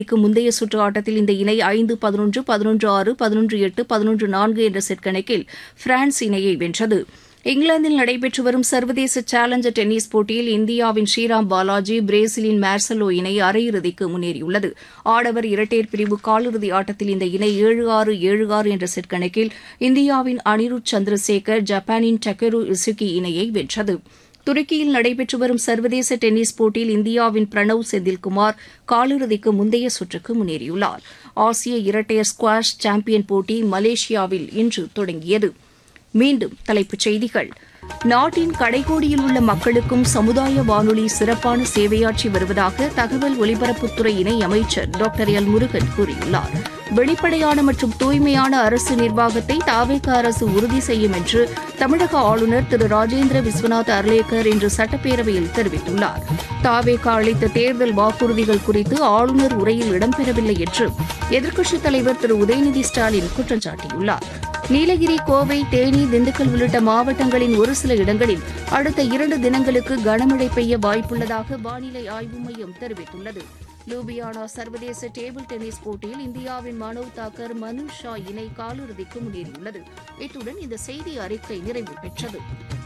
க்கு முந்தைய சுற்று ஆட்டத்தில் இந்த இணை ஐந்து பதினொன்று பதினொன்று ஆறு பதினொன்று எட்டு பதினொன்று நான்கு என்ற செட் கணக்கில் பிரான்ஸ் இணையை வென்றது இங்கிலாந்தில் நடைபெற்று வரும் சர்வதேச சேலஞ்சர் டென்னிஸ் போட்டியில் இந்தியாவின் ஸ்ரீராம் பாலாஜி பிரேசிலின் மார்சலோ இணை அரையிறுதிக்கு முன்னேறியுள்ளது ஆடவர் இரட்டையர் பிரிவு காலிறுதி ஆட்டத்தில் இந்த இணை ஏழு ஆறு ஏழு ஆறு என்ற செட் கணக்கில் இந்தியாவின் அனிருத் சந்திரசேகர் ஜப்பானின் டக்கெரு இசுகி இணையை வென்றது துருக்கியில் நடைபெற்று வரும் சர்வதேச டென்னிஸ் போட்டியில் இந்தியாவின் பிரணவ் செந்தில்குமார் காலிறுதிக்கு முந்தைய சுற்றுக்கு முன்னேறியுள்ளார் ஆசிய இரட்டையர் ஸ்குவாஷ் சாம்பியன் போட்டி மலேசியாவில் இன்று தொடங்கியது மீண்டும் தலைப்புச் செய்திகள் நாட்டின் கடைகோடியில் உள்ள மக்களுக்கும் சமுதாய வானொலி சிறப்பான சேவையாற்றி வருவதாக தகவல் ஒலிபரப்புத்துறை இணை அமைச்சர் டாக்டர் எல் முருகன் கூறியுள்ளார் வெளிப்படையான மற்றும் தூய்மையான அரசு நிர்வாகத்தை தாவேக அரசு உறுதி செய்யும் என்று தமிழக ஆளுநர் திரு ராஜேந்திர விஸ்வநாத் அர்லேக்கர் இன்று சட்டப்பேரவையில் தெரிவித்துள்ளார் தாவேக அளித்த தேர்தல் வாக்குறுதிகள் குறித்து ஆளுநர் உரையில் இடம்பெறவில்லை என்று எதிர்க்கட்சித் தலைவர் திரு உதயநிதி ஸ்டாலின் குற்றம் சாட்டியுள்ளார் நீலகிரி கோவை தேனி திண்டுக்கல் உள்ளிட்ட மாவட்டங்களின் ஒரு சில இடங்களில் அடுத்த இரண்டு தினங்களுக்கு கனமழை பெய்ய வாய்ப்புள்ளதாக வானிலை ஆய்வு மையம் தெரிவித்துள்ளது லூபியானா சர்வதேச டேபிள் டென்னிஸ் போட்டியில் இந்தியாவின் மனோவ் தாக்கர் மனு ஷா இணை காலிறுதிக்கு முன்னேறியுள்ளது இத்துடன் இந்த செய்தி அறிக்கை நிறைவு பெற்றது